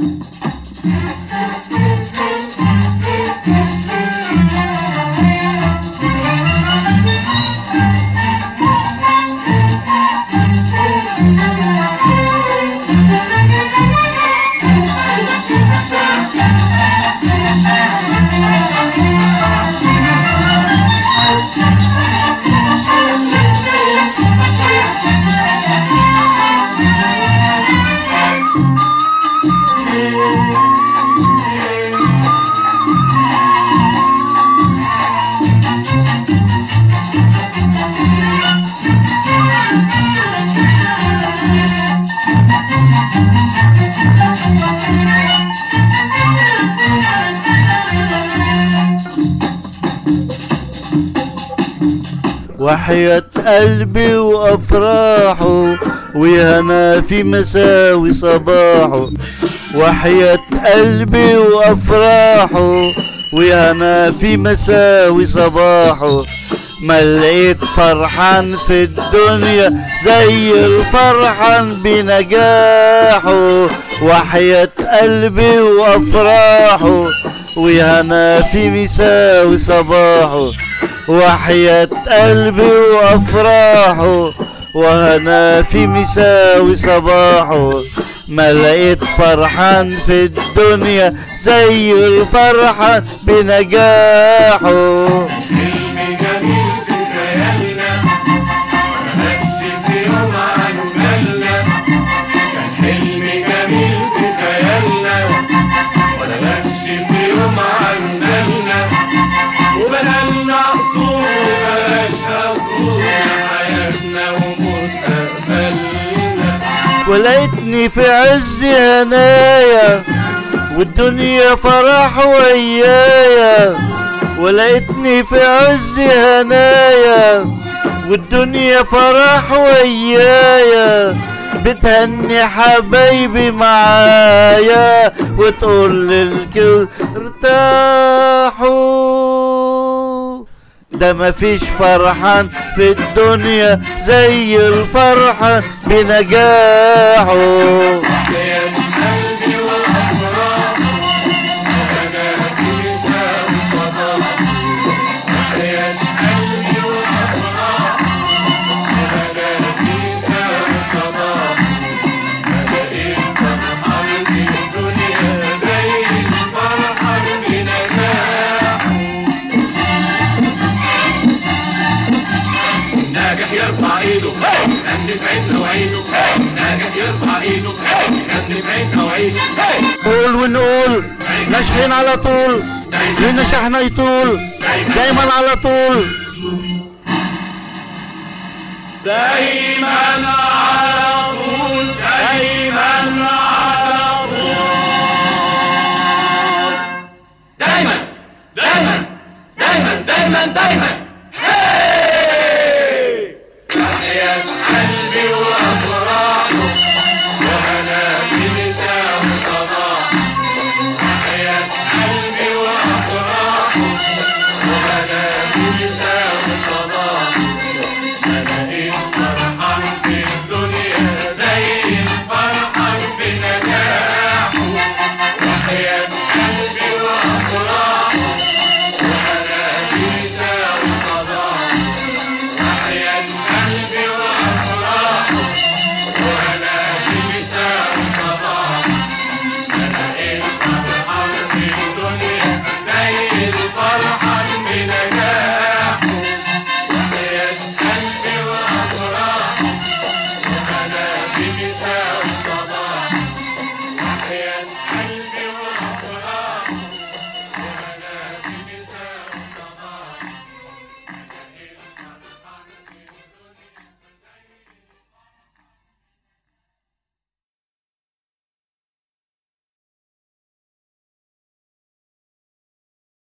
وحياة قلبي وأفراحه ويانا في مساوي صباحه وحياة قلبي وأفراحه ويانا في مساوي صباحه ما لقيت فرحان في الدنيا زي الفرحان بنجاحه وحياة قلبي وأفراحه ويانا في مساوي صباحه وحياة قلبي وأفراحه وأنا في مساوي صباحه ما لقيت فرحان في الدنيا زي الفرحان بنجاحه حلم جميل في خيالنا مهبش في يوم عن بالنا كان حلم جميل في خيالنا ولا مهبش في يوم عن بالنا وبنالنا قصور وبلاش قصور حياتنا ومستقبلنا ولقيتني في عز هنايا والدنيا فرح ويايا ولقيتني في عز هنايا والدنيا فرح ويايا بتهني حبايبي معايا وتقول للكل ارتاحوا ده مفيش فرحان في الدنيا زي الفرحة بنجاحه حياة قلبي وأفراح وأنا في مساوي صباح حياة قلبي وأفراح وأنا في مساوي صباح أنا إيه فرحان في الدنيا زي الفرحان بنجاحه ناجح يرفع ايده يغني في عيننا وعيده ناجح يرفع ايده يغني في عيننا وعيده نقول ونقول ناشحين على طول ونشحنا يطول دايما على طول دايما على طول دايما على طول دايما دايما دايما دايما دايما هاي تحية قلبي وأفراحه وأنا في مساء صباح تحية قلبي وأفراحه وأنا في مساء صباح أنا إيه فرحان في الدنيا زي الفرحان بنجاحه وحياة قلبي وأفراحه وأنا في مساء صباح وحياة